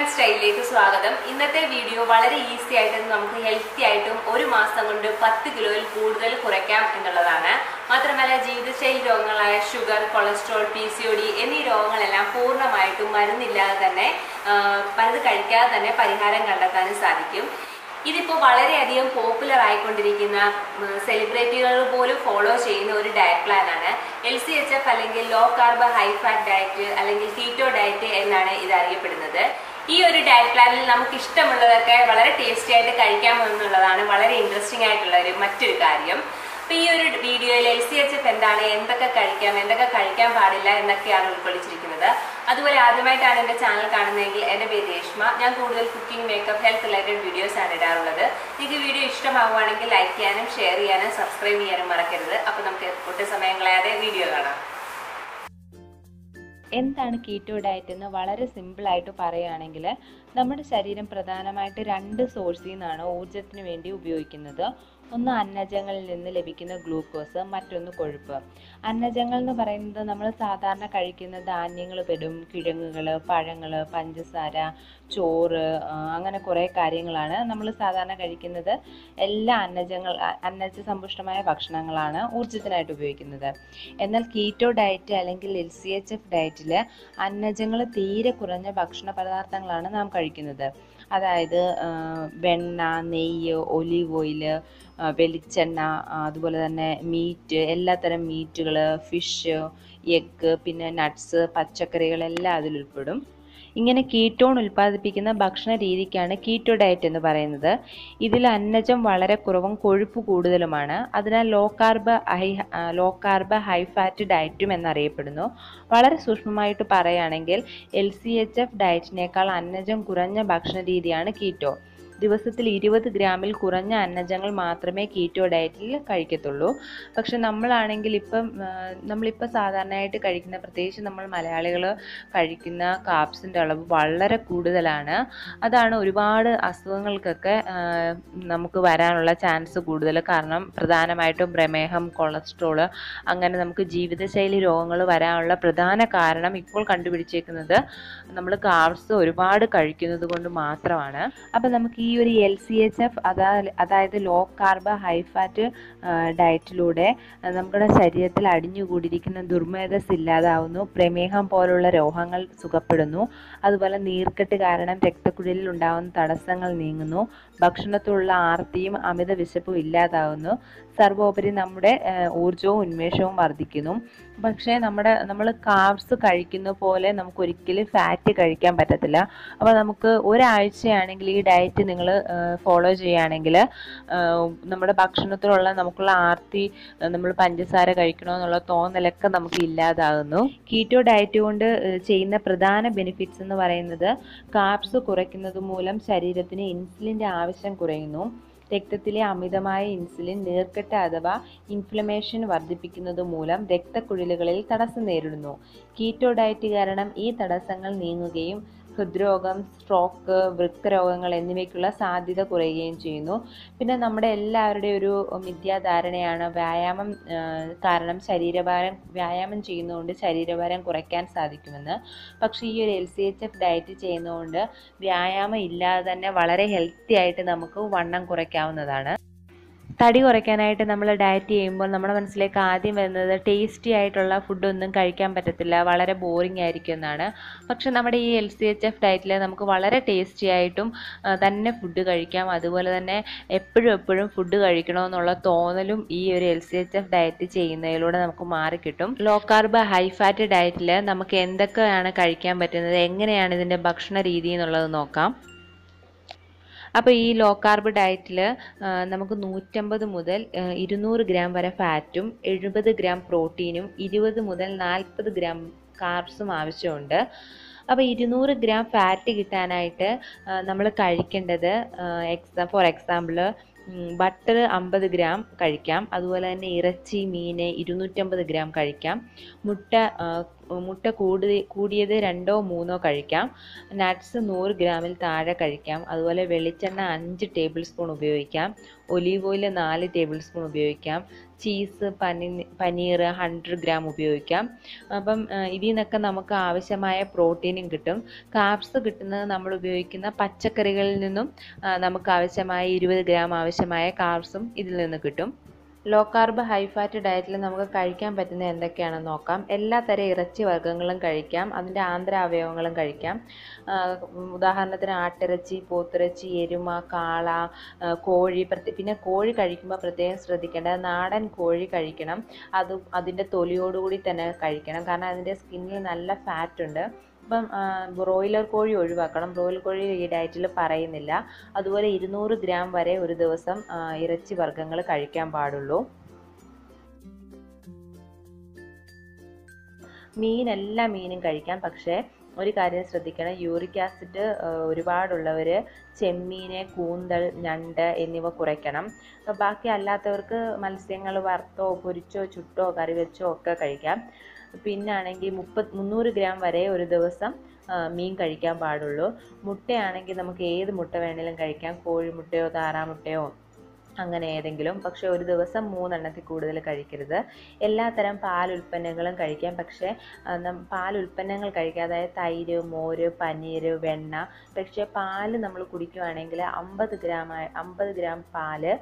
and സ്റ്റൈലിലേക്ക് സ്വാഗതം ഇന്നത്തെ video വളരെ ഈസി ആയിട്ടും നമുക്ക് ഹെൽത്തി ആയിട്ടും ഒരു മാസം കൊണ്ട് പത്ത് കിലോയിൽ കൂടുതൽ കുറയ്ക്കാം എന്നുള്ളതാണ് മാത്രമല്ല ജീവിതശൈലി രോഗങ്ങളായ sugar cholesterol P C O D എന്നീ രോഗങ്ങളെല്ലാം പൂർണ്ണമായിട്ടും മരുന്നില്ലാതെ തന്നെ ആ, മരുന്ന് കഴിക്കാതെ തന്നെ പരിഹാരം കണ്ടെത്താനും സാധിക്കും ഇതിപ്പോൾ വളരെയധികം പോപ്പുലർ ആയിക്കൊണ്ടിരിക്കുന്ന സെലിബ്രിറ്റികൾ പോലും ഫോളോ ചെയ്യുന്ന ഒരു ഡയറ്റ് പ്ലാൻ ആണ് എൽ സി എച്ച് എഫ് അല്ലെങ്കിൽ low carb high fat diet അല്ലെങ്കിൽ കീറ്റോ ഡയറ്റ് എന്നാണ് ഇത് അറിയപ്പെടുന്നത് ഈ ഒരു ഡയറ്റ് പ്ലാനിൽ നമുക്ക് ഇഷ്ടമുള്ളതൊക്കെ വളരെ ടേസ്റ്റി ആയിട്ട് കഴിക്കാമെന്നുള്ളതാണ് വളരെ ഇൻട്രസ്റ്റിംഗ് ആയിട്ടുള്ള ഒരു മറ്റൊരു കാര്യം അപ്പൊ ഈ ഒരു വീഡിയോയിൽ എൽ സി എച്ച് എഫ് എന്താണ് എന്തൊക്കെ കഴിക്കാം എന്തൊക്കെ കഴിക്കാൻ പാടില്ല എന്നൊക്കെയാണ് ഉൾക്കൊള്ളിച്ചിരിക്കുന്നത് അതുപോലെ ആദ്യമായിട്ടാണ് എന്റെ ചാനൽ കാണുന്നതെങ്കിൽ എന്റെ പേര് രേഷ്മ ഞാൻ കൂടുതൽ cooking makeup health related videos ആണ് ഇടാറുള്ളത് നിങ്ങൾക്ക് വീഡിയോ ഇഷ്ടമാവുകയാണെങ്കിൽ ലൈക്ക് ചെയ്യാനും ഷെയർ ചെയ്യാനും സബ്സ്ക്രൈബ് ചെയ്യാനും മറക്കരുത് അപ്പൊ നമുക്ക് ഒട്ടും സമയം കളയാതെ വീഡിയോ കാണാം എന്താണ് കീറ്റോ ഡയറ്റ് എന്ന് വളരെ സിമ്പിളായിട്ട് പറയുകയാണെങ്കിൽ നമ്മുടെ ശരീരം പ്രധാനമായിട്ട് രണ്ട് സോഴ്സിൽ നിന്നാണ് ഊർജത്തിന് വേണ്ടി ഉപയോഗിക്കുന്നത് ഒന്ന് അന്നജങ്ങളിൽ നിന്ന് ലഭിക്കുന്ന ഗ്ലൂക്കോസ് മറ്റൊന്ന് കൊഴുപ്പ് അന്നജങ്ങൾ എന്ന് പറയുന്നത് നമ്മൾ സാധാരണ കഴിക്കുന്ന ധാന്യങ്ങൾ പെടും കിഴങ്ങുകൾ പഴങ്ങൾ പഞ്ചസാര ചോറ് ആ, അങ്ങനെ കുറേ കാര്യങ്ങളാണ് നമ്മൾ സാധാരണ കഴിക്കുന്നത് എല്ലാ അന്നജങ്ങൾ അ- അന്നജ സമ്പുഷ്ടമായ ഭക്ഷണങ്ങളാണ് ഊർജത്തിനായിട്ട് ഉപയോഗിക്കുന്നത് എന്നാൽ കീറ്റോ ഡയറ്റ് അല്ലെങ്കിൽ എൽ സി എച്ച് എഫ് ഡയറ്റിൽ അന്നജങ്ങൾ തീരെ കുറഞ്ഞ ഭക്ഷണ പദാർത്ഥങ്ങളാണ് നാം കഴിക്കുന്നത് അതായത് ആ, വെണ്ണ നെയ്യ് ഒലീവ് ഓയില് ആ, വെളിച്ചെണ്ണ ആ, അതുപോലെ തന്നെ മീറ്റ് എല്ലാത്തരം മീറ്റുകൾ ഫിഷ് എഗ്ഗ് പിന്നെ നട്ട്സ് പച്ചക്കറികൾ എല്ലാം അതിൽ ഉൾപ്പെടും ഇങ്ങനെ കീറ്റോൺ ഉൽപ്പാദിപ്പിക്കുന്ന ഭക്ഷണ രീതിക്കാണ് കീറ്റോ ഡയറ്റ് എന്ന് പറയുന്നത് ഇതിൽ അന്നജം വളരെ കുറവും കൊഴുപ്പ് കൂടുതലുമാണ് അതിനാൽ low carb high low carb high fat ഡയറ്റും എന്നറിയപ്പെടുന്നു വളരെ സൂക്ഷ്മമായിട്ട് പറയുകയാണെങ്കിൽ എൽ സി എച്ച് എഫ് ഡയറ്റിനേക്കാൾ അന്നജം കുറഞ്ഞ ഭക്ഷണ രീതിയാണ് കീറ്റോ ദിവസത്തിൽ ഇരുപത് ഗ്രാമിൽ കുറഞ്ഞ അന്നജങ്ങൾ മാത്രമേ കീറ്റോ ഡയറ്റിൽ കഴിക്കത്തുള്ളൂ പക്ഷെ നമ്മളാണെങ്കിൽ ഇപ്പം ആ, നമ്മളിപ്പോൾ സാധാരണയായിട്ട് കഴിക്കുന്ന പ്രത്യേകിച്ച് നമ്മൾ മലയാളികൾ കഴിക്കുന്ന കാപ്സിൻ്റെ അളവ് വളരെ കൂടുതലാണ് അതാണ് ഒരുപാട് അസുഖങ്ങൾക്കൊക്കെ ആ, നമുക്ക് വരാനുള്ള ചാൻസ് കൂടുതൽ കാരണം പ്രധാനമായിട്ടും പ്രമേഹം കൊളസ്ട്രോള് അങ്ങനെ നമുക്ക് ജീവിതശൈലി രോഗങ്ങൾ വരാനുള്ള പ്രധാന കാരണം ഇപ്പോൾ കണ്ടുപിടിച്ചേക്കുന്നത് നമ്മൾ കാർബ്സ് ഒരുപാട് കഴിക്കുന്നത് കൊണ്ട് മാത്രമാണ് അപ്പം നമുക്ക് ഈ ഒരു എൽ സി എച്ച് എഫ് അതായത് ലോ കാർബ് ഹൈ ഫാറ്റ് ഡയറ്റിലൂടെ നമ്മുടെ ശരീരത്തിൽ അടിഞ്ഞുകൂടിയിരിക്കുന്ന ദുർമേധസ് ഇല്ലാതാവുന്നു പ്രമേഹം പോലുള്ള രോഗങ്ങൾ സുഖപ്പെടുന്നു അതുപോലെ നീർക്കെട്ട് കാരണം രക്തക്കുഴലിൽ ഉണ്ടാകുന്ന തടസ്സങ്ങൾ നീങ്ങുന്നു ഭക്ഷണത്തിലുള്ള ആർത്തിയും അമിത വിശപ്പും ഇല്ലാതാവുന്നു സർവോപരി നമ്മുടെ ആ, ഊർജവും ഉന്മേഷവും വർദ്ധിക്കുന്നു പക്ഷേ നമ്മുടെ നമ്മൾ കാർബ്സ് കഴിക്കുന്ന പോലെ നമുക്ക് ഒരിക്കലും ഫാറ്റ് കഴിക്കാൻ പറ്റത്തില്ല അപ്പോൾ നമുക്ക് ഒരാഴ്ചയാണെങ്കിൽ ഈ ഡയറ്റ് നിങ്ങൾ ഫോളോ ചെയ്യുകയാണെങ്കിൽ നമ്മുടെ ഭക്ഷണത്തിലുള്ള നമുക്കുള്ള ആർത്തി നമ്മൾ പഞ്ചസാര കഴിക്കണമെന്നുള്ള തോന്നലൊക്കെ നമുക്ക് ഇല്ലാതാകുന്നു കീറ്റോ ഡയറ്റ് കൊണ്ട് ഏഹ്, ചെയ്യുന്ന പ്രധാന ബെനിഫിറ്റ്സ് എന്ന് പറയുന്നത് കാർബ്സ് കുറയ്ക്കുന്നത് മൂലം ശരീരത്തിന് ഇൻസുലിൻ്റെ ആവശ്യം കുറയുന്നു രക്തത്തിലെ അമിതമായ ഇൻസുലിൻ നീർക്കെട്ട് അഥവാ ഇൻഫ്ലമേഷൻ വർദ്ധിപ്പിക്കുന്നത് മൂലം രക്തക്കുഴലുകളിൽ തടസ്സം നേരിടുന്നു കീറ്റോ ഡയറ്റ് കാരണം ഈ തടസ്സങ്ങൾ നീങ്ങുകയും ഹൃദ്രോഗം സ്ട്രോക്ക് വൃക്കരോഗങ്ങൾ എന്നിവയ്ക്കുള്ള സാധ്യത കുറയുകയും ചെയ്യുന്നു പിന്നെ നമ്മുടെ എല്ലാവരുടെയും ഒരു മിഥ്യാധാരണയാണ് വ്യായാമം ആ, കാരണം ശരീരഭാരം വ്യായാമം ചെയ്യുന്നതുകൊണ്ട് ശരീരഭാരം കുറയ്ക്കാൻ സാധിക്കുമെന്ന് പക്ഷേ ഈ ഒരു L C H F diet ചെയ്യുന്നതുകൊണ്ട് വ്യായാമം ഇല്ലാതെ തന്നെ വളരെ ഹെൽത്തി ആയിട്ട് നമുക്ക് വണ്ണം കുറയ്ക്കാവുന്നതാണ് തടി കുറയ്ക്കാനായിട്ട് നമ്മൾ ഡയറ്റ് ചെയ്യുമ്പോൾ നമ്മുടെ മനസ്സിലേക്ക് ആദ്യം വരുന്നത് ടേസ്റ്റി ആയിട്ടുള്ള ഫുഡൊന്നും കഴിക്കാൻ പറ്റത്തില്ല വളരെ ബോറിംഗ് ആയിരിക്കും എന്നാണ് പക്ഷെ നമ്മുടെ ഈ എൽ സി എച്ച് എഫ് ഡയറ്റിൽ നമുക്ക് വളരെ ടേസ്റ്റി ആയിട്ടും ആ, തന്നെ ഫുഡ് കഴിക്കാം അതുപോലെ തന്നെ എപ്പോഴും എപ്പോഴും ഫുഡ് കഴിക്കണമെന്നുള്ള തോന്നലും ഈ ഒരു L C H F diet ചെയ്യുന്നതിലൂടെ നമുക്ക് മാറിക്കിട്ടും ലോ കാർബ് ഹൈ ഫാറ്റ് ഡയറ്റിൽ നമുക്ക് എന്തൊക്കെയാണ് കഴിക്കാൻ പറ്റുന്നത് എങ്ങനെയാണ് ഇതിൻ്റെ ഭക്ഷണ രീതി എന്നുള്ളത് നോക്കാം അപ്പോൾ ഈ ലോ കാർബ് ഡയറ്റിൽ നമുക്ക് നൂറ്റമ്പത് മുതൽ ആ, ഇരുന്നൂറ് ഗ്രാം വരെ ഫാറ്റും എഴുപത് ഗ്രാം പ്രോട്ടീനും ഇരുപത് മുതൽ നാൽപ്പത് ഗ്രാം കാർബ്സും ആവശ്യമുണ്ട് അപ്പോൾ ഇരുന്നൂറ് ഗ്രാം ഫാറ്റ് കിട്ടാനായിട്ട് നമ്മൾ കഴിക്കേണ്ടത് എക്സാ ഫോർ എക്സാമ്പിൾ ബട്ടർ അമ്പത് ഗ്രാം കഴിക്കാം അതുപോലെ തന്നെ ഇറച്ചി മീൻ ഇരുന്നൂറ്റമ്പത് ഗ്രാം കഴിക്കാം മുട്ട ആ, മുട്ട കൂടുതൽ കൂടിയത് രണ്ടോ മൂന്നോ കഴിക്കാം നട്ട്സ് നൂറ് ഗ്രാമിൽ താഴെ കഴിക്കാം അതുപോലെ വെളിച്ചെണ്ണ അഞ്ച് ടേബിൾ സ്പൂൺ ഉപയോഗിക്കാം ഒലീവ് ഓയിൽ നാല് ടേബിൾ സ്പൂൺ ഉപയോഗിക്കാം ചീസ് പനി പനീർ ഹൺഡ്രഡ് ഗ്രാം ഉപയോഗിക്കാം അപ്പം ആ, ഇതിൽ നിന്നൊക്കെ നമുക്ക് ആവശ്യമായ പ്രോട്ടീനും കിട്ടും കാർബ്സ് കിട്ടുന്നത് നമ്മൾ ഉപയോഗിക്കുന്ന പച്ചക്കറികളിൽ നിന്നും ആ, നമുക്ക് ആവശ്യമായ ഇരുപത് ഗ്രാം ആവശ്യമായ കാർബ്സും ഇതിൽ നിന്ന് കിട്ടും ലോ കാർബ് ഹൈ ഫാറ്റ് ഡയറ്റിൽ നമുക്ക് കഴിക്കാൻ പറ്റുന്ന എന്തൊക്കെയാണെന്ന് നോക്കാം എല്ലാ തരം ഇറച്ചി വർഗ്ഗങ്ങളും കഴിക്കാം അതിൻ്റെ ആന്തര അവയവങ്ങളും കഴിക്കാം ആ, ഉദാഹരണത്തിന് ആട്ടിറച്ചി പോത്തിറച്ചി എരുമ കാള ആ, കോഴി പ്രത്യേക പിന്നെ കോഴി കഴിക്കുമ്പോൾ പ്രത്യേകം ശ്രദ്ധിക്കേണ്ടത് നാടൻ കോഴി കഴിക്കണം അത് അതിൻ്റെ തൊലിയോടുകൂടി തന്നെ കഴിക്കണം കാരണം അതിൻ്റെ സ്കിന്നിൽ നല്ല ഫാറ്റ് ഉണ്ട് അപ്പം ബ്രോയിലർ കോഴി ഒഴിവാക്കണം ബ്രോയിലർ കോഴി ഈ ഡയറ്റിൽ പറയുന്നില്ല അതുപോലെ ഇരുന്നൂറ് ഗ്രാം വരെ ഒരു ദിവസം ആ, ഇറച്ചി വർഗ്ഗങ്ങൾ കഴിക്കാൻ പാടുള്ളൂ മീൻ എല്ലാ മീനും കഴിക്കാം പക്ഷേ ഒരു കാര്യം ശ്രദ്ധിക്കണം യൂറിക് ആസിഡ് ഒരുപാടുള്ളവർ ചെമ്മീന് കൂന്തൽ ഞണ്ട് എന്നിവ കുറയ്ക്കണം അപ്പോൾ ബാക്കി അല്ലാത്തവർക്ക് മത്സ്യങ്ങൾ വറുത്തോ പൊരിച്ചോ ചുട്ടോ കറി വെച്ചോ ഒക്കെ കഴിക്കാം പിന്നാണെങ്കിൽ മുപ്പത് മുന്നൂറ് ഗ്രാം വരെ ഒരു ദിവസം ആ, മീൻ കഴിക്കാൻ പാടുള്ളൂ മുട്ടയാണെങ്കിൽ നമുക്ക് ഏത് മുട്ട വേണേലും കഴിക്കാം കോഴിമുട്ടയോ താറാമുട്ടയോ അങ്ങനെ ഏതെങ്കിലും പക്ഷേ ഒരു ദിവസം മൂന്നെണ്ണത്തിൽ കൂടുതൽ കഴിക്കരുത് എല്ലാത്തരം പാൽ ഉൽപ്പന്നങ്ങളും കഴിക്കാം പക്ഷേ ആ, നം- പാൽ ഉൽപ്പന്നങ്ങൾ കഴിക്കുക അതായത് തൈര് മോര് പനീർ വെണ്ണ പക്ഷേ പാല് നമ്മൾ കുടിക്കുകയാണെങ്കിൽ അമ്പത് ഗ്രാം അമ്പത് ഗ്രാം പാല്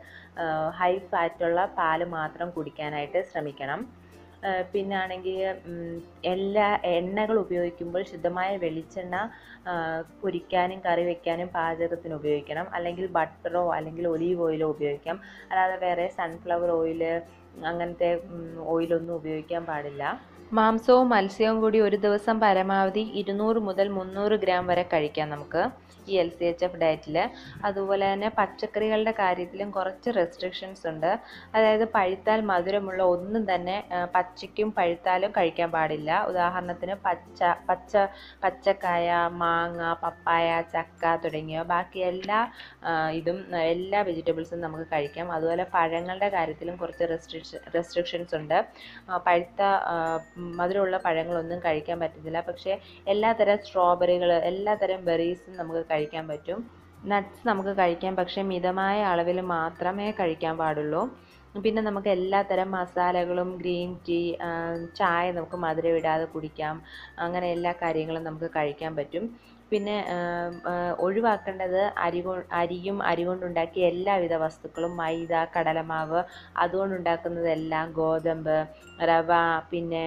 ഹൈ ഫാറ്റുള്ള പാല് മാത്രം കുടിക്കാനായിട്ട് ശ്രമിക്കണം ആ, പിന്നാണെങ്കിൽ ഉം, എല്ലാ എണ്ണകൾ ഉപയോഗിക്കുമ്പോൾ ശുദ്ധമായ വെളിച്ചെണ്ണ ആ, പൊരിക്കാനും കറി വെക്കാനും പാചകത്തിന് ഉപയോഗിക്കണം അല്ലെങ്കിൽ ബട്ടറോ അല്ലെങ്കിൽ ഒലീവ് ഓയിലോ ഉപയോഗിക്കാം അല്ലാതെ വേറെ സൺഫ്ലവർ ഓയിൽ അങ്ങനത്തെ ഓയിലൊന്നും ഉപയോഗിക്കാൻ പാടില്ല മാംസവും മത്സ്യവും കൂടി ഒരു ദിവസം പരമാവധി ഇരുന്നൂറ് മുതൽ മുന്നൂറ് ഗ്രാം വരെ കഴിക്കാം നമുക്ക് ഈ എൽ സി എച്ച് എഫ് ഡയറ്റിൽ അതുപോലെ തന്നെ പച്ചക്കറികളുടെ കാര്യത്തിലും കുറച്ച് റെസ്ട്രിക്ഷൻസ് ഉണ്ട് അതായത് പഴുത്താൽ മധുരമുള്ള ഒന്നും തന്നെ ആ, പച്ചയ്ക്കും പഴുത്താലും കഴിക്കാൻ പാടില്ല ഉദാഹരണത്തിന് പച്ച പച്ച പച്ചക്കായ മാങ്ങ പപ്പായ ചക്ക തുടങ്ങിയവ ബാക്കി എല്ലാ ആ, ഇതും ആ, എല്ലാ വെജിറ്റബിൾസും നമുക്ക് കഴിക്കാം അതുപോലെ പഴങ്ങളുടെ കാര്യത്തിലും കുറച്ച് റെസ്ട്രിക്ഷൻ റെസ്ട്രിക്ഷൻസ് ഉണ്ട് ആ, പഴുത്ത ആ, മധുരമുള്ള പഴങ്ങളൊന്നും കഴിക്കാൻ പറ്റത്തില്ല പക്ഷേ എല്ലാത്തരം സ്ട്രോബെറികൾ എല്ലാത്തരം ബെറീസും നമുക്ക് കഴിക്കാൻ പറ്റും നട്ട്സ് നമുക്ക് കഴിക്കാം പക്ഷേ മിതമായ അളവിൽ മാത്രമേ കഴിക്കാൻ പാടുള്ളൂ പിന്നെ നമുക്ക് എല്ലാത്തരം മസാലകളും ഗ്രീൻ ടീ ആ, ചായ നമുക്ക് മധുരം ഇടാതെ കുടിക്കാം അങ്ങനെ എല്ലാ കാര്യങ്ങളും നമുക്ക് കഴിക്കാൻ പറ്റും പിന്നെ ആ, ആ, ഒഴിവാക്കേണ്ടത് അരി കൊ- അരിയും അരി കൊണ്ടുണ്ടാക്കിയ എല്ലാവിധ വസ്തുക്കളും മൈദ കടലമാവ് അതുകൊണ്ടുണ്ടാക്കുന്നതെല്ലാം ഗോതമ്പ് റവ പിന്നെ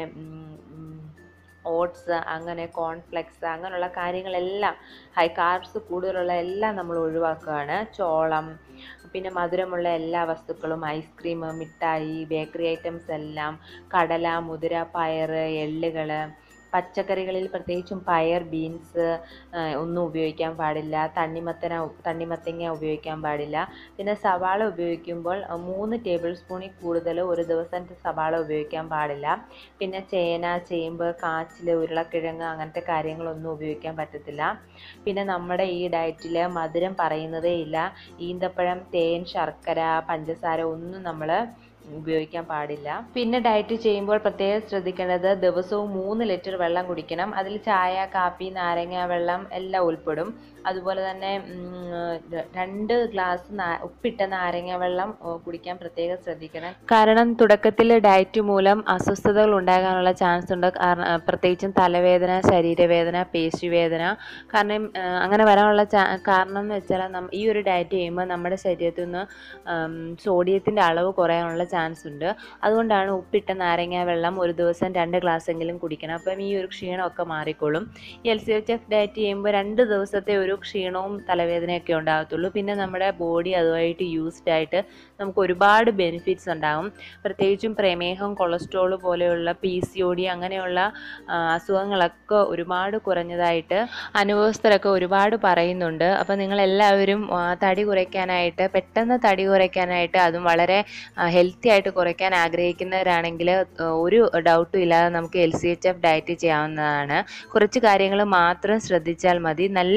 ഓട്സ് അങ്ങനെ കോൺഫ്ലെക്സ് അങ്ങനെയുള്ള കാര്യങ്ങളെല്ലാം ഹൈ കാർബ്സ് കൂടുതലുള്ള എല്ലാം നമ്മൾ ഒഴിവാക്കുകയാണ് ചോളം പിന്നെ മധുരമുള്ള എല്ലാ വസ്തുക്കളും ഐസ്ക്രീം മിഠായി ബേക്കറി ഐറ്റംസ് എല്ലാം കടല മുതിര പയർ എള്ളുകൾ പച്ചക്കറികളിൽ പ്രത്യേകിച്ചും പയർ ബീൻസ് ഒന്നും ഉപയോഗിക്കാൻ പാടില്ല തണ്ണിമത്തന തണ്ണിമത്തങ്ങ ഉപയോഗിക്കാൻ പാടില്ല പിന്നെ സവാള ഉപയോഗിക്കുമ്പോൾ അഹ് മൂന്ന് ടേബിൾ സ്പൂണിൽ കൂടുതൽ ഒരു ദിവസം സവാള ഉപയോഗിക്കാൻ പാടില്ല പിന്നെ ചേന ചേമ്പ് കാച്ചിൽ ഉരുളക്കിഴങ്ങ് അങ്ങനത്തെ കാര്യങ്ങളൊന്നും ഉപയോഗിക്കാൻ പറ്റത്തില്ല പിന്നെ നമ്മുടെ ഈ ഡയറ്റിൽ മധുരം പറയുന്നതേ ഇല്ല ഈന്തപ്പഴം തേൻ ശർക്കര പഞ്ചസാര ഒന്നും നമ്മൾ ഉപയോഗിക്കാൻ പാടില്ല പിന്നെ ഡയറ്റ് ചെയ്യുമ്പോൾ പ്രത്യേകം ശ്രദ്ധിക്കേണ്ടത് ദിവസവും മൂന്ന് ലിറ്റർ വെള്ളം കുടിക്കണം അതിൽ ചായ കാപ്പി നാരങ്ങ വെള്ളം എല്ലാം ഉൾപ്പെടും അതുപോലെ തന്നെ ഉം, ര- രണ്ട് ഗ്ലാസ് നാ- ഉപ്പിട്ട നാരങ്ങ വെള്ളം ഏ, കുടിക്കാൻ പ്രത്യേകം ശ്രദ്ധിക്കണം കാരണം തുടക്കത്തിൽ ഡയറ്റ് മൂലം അസ്വസ്ഥതകൾ ഉണ്ടാകാനുള്ള ചാൻസ് ഉണ്ട് കാരണം ഏ, പ്രത്യേകിച്ചും തലവേദന ശരീരവേദന പേശിവേദന കാരണം ഏ, അങ്ങനെ വരാനുള്ള ചാ- കാരണം എന്ന് വെച്ചാൽ നം- ഈ ഒരു ഡയറ്റ് ചെയ്യുമ്പോൾ നമ്മുടെ ശരീരത്തിൽ നിന്ന് സോഡിയത്തിൻ്റെ അളവ് കുറയാനുള്ള ചാൻസ് ഉണ്ട് അതുകൊണ്ടാണ് ഉപ്പിട്ട നാരങ്ങ വെള്ളം ഒരു ദിവസം രണ്ട് ഗ്ലാസ് എങ്കിലും കുടിക്കണം അപ്പം ഈ ഒരു ക്ഷീണമൊക്കെ മാറിക്കോളും ഈ L C H F diet ചെയ്യുമ്പോൾ രണ്ട് ദിവസത്തെ ഒരു ക്ഷീണവും തലവേദനയൊക്കെ ഉണ്ടാകത്തുള്ളൂ പിന്നെ നമ്മുടെ ബോഡി അതുമായിട്ട് യൂസ്ഡ് ആയിട്ട് നമുക്ക് ഒരുപാട് ബെനിഫിറ്റ്സ് ഉണ്ടാകും പ്രത്യേകിച്ചും പ്രമേഹം കൊളസ്ട്രോൾ പോലെയുള്ള പി സി ഒ ഡി അങ്ങനെയുള്ള ആ, അസുഖങ്ങളൊക്കെ ഒരുപാട് കുറഞ്ഞതായിട്ട് അനുഭവസ്ഥരൊക്കെ ഒരുപാട് പറയുന്നുണ്ട് അപ്പോൾ നിങ്ങളെല്ലാവരും ആ, തടി കുറയ്ക്കാനായിട്ട് പെട്ടെന്ന് തടി കുറയ്ക്കാനായിട്ട് അതും വളരെ ഹെൽത്തി ആയിട്ട് കുറയ്ക്കാൻ ആഗ്രഹിക്കുന്നവരാണെങ്കിൽ ഒരു ഡൗട്ടും ഇല്ലാതെ നമുക്ക് L C H F diet ചെയ്യാവുന്നതാണ് കുറച്ച് കാര്യങ്ങൾ മാത്രം ശ്രദ്ധിച്ചാൽ മതി നല്ലൊരു റിസൾട്ട്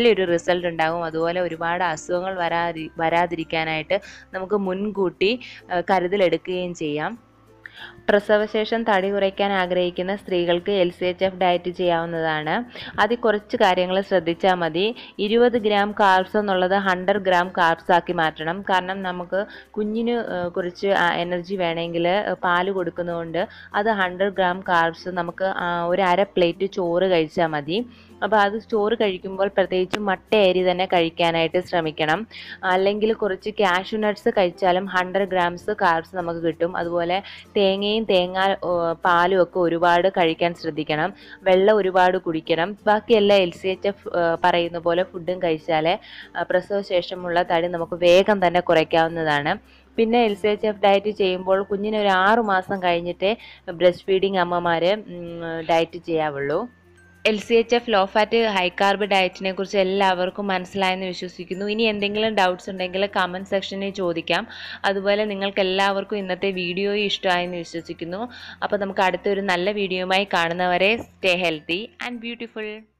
റിസൾട്ട് ഉണ്ടാകും അതുപോലെ ഒരുപാട് അസുഖങ്ങൾ വരാതി വരാതിരിക്കാനായിട്ട് നമുക്ക് മുൻകൂട്ടി ആ, കരുതലെടുക്കുകയും ചെയ്യാം പ്രസവശേഷം തടി കുറയ്ക്കാൻ ആഗ്രഹിക്കുന്ന സ്ത്രീകൾക്ക് L C H F diet ചെയ്യാവുന്നതാണ് അതിൽ കുറച്ച് കാര്യങ്ങൾ ശ്രദ്ധിച്ചാൽ മതി ഇരുപത് ഗ്രാം കാർബ്സ് എന്നുള്ളത് ഹൺഡ്രഡ് ഗ്രാം കാർബ്സ് ആക്കി മാറ്റണം കാരണം നമുക്ക് കുഞ്ഞിന് ഏഹ്, കുറച്ച് എനർജി വേണമെങ്കിൽ പാല് കൊടുക്കുന്നതുകൊണ്ട് അത് ഹൺഡ്രഡ് ഗ്രാം കാർബ്സ് നമുക്ക് ആ, ഒരു അര പ്ലേറ്റ് ചോറ് കഴിച്ചാൽ മതി അപ്പോൾ അത് ചോറ് കഴിക്കുമ്പോൾ പ്രത്യേകിച്ച് മട്ട അരി തന്നെ കഴിക്കാനായിട്ട് ശ്രമിക്കണം അല്ലെങ്കിൽ കുറച്ച് കാഷ്യൂ നട്ട്സ് കഴിച്ചാലും ഹൺഡ്രഡ് ഗ്രാംസ് കാർബ്സ് നമുക്ക് കിട്ടും അതുപോലെ തേങ്ങയും തേങ്ങ ഓ, പാലും ഒക്കെ ഒരുപാട് കഴിക്കാൻ ശ്രദ്ധിക്കണം വെള്ളം ഒരുപാട് കുടിക്കണം ബാക്കിയെല്ലാം എൽ സി എച്ച് എഫ് പറയുന്ന പോലെ ഫുഡും കഴിച്ചാൽ പ്രസവശേഷമുള്ള തടി നമുക്ക് വേഗം തന്നെ കുറയ്ക്കാവുന്നതാണ് പിന്നെ L C H F diet ചെയ്യുമ്പോൾ കുഞ്ഞിന് ഒരു ആറു മാസം കഴിഞ്ഞിട്ടേ ബ്രസ്റ്റ് ഫീഡിങ് അമ്മമാർ ഡയറ്റ് ചെയ്യാവുള്ളൂ L C H F low fat high carb ഡയറ്റിനെ കുറിച്ച് എല്ലാവർക്കും മനസ്സിലായെന്ന് വിശ്വസിക്കുന്നു ഇനി എന്തെങ്കിലും ഡൗട്ട്സ് ഉണ്ടെങ്കിൽ കമൻറ്റ് സെക്ഷനിൽ ചോദിക്കാം അതുപോലെ നിങ്ങൾക്ക് എല്ലാവർക്കും ഇന്നത്തെ വീഡിയോ ഇഷ്ടമായെന്ന് വിശ്വസിക്കുന്നു അപ്പോൾ നമുക്ക് അടുത്തൊരു നല്ല വീഡിയോയുമായി കാണുന്നവരെ സ്റ്റേ ഹെൽത്തി ആൻഡ് ബ്യൂട്ടിഫുൾ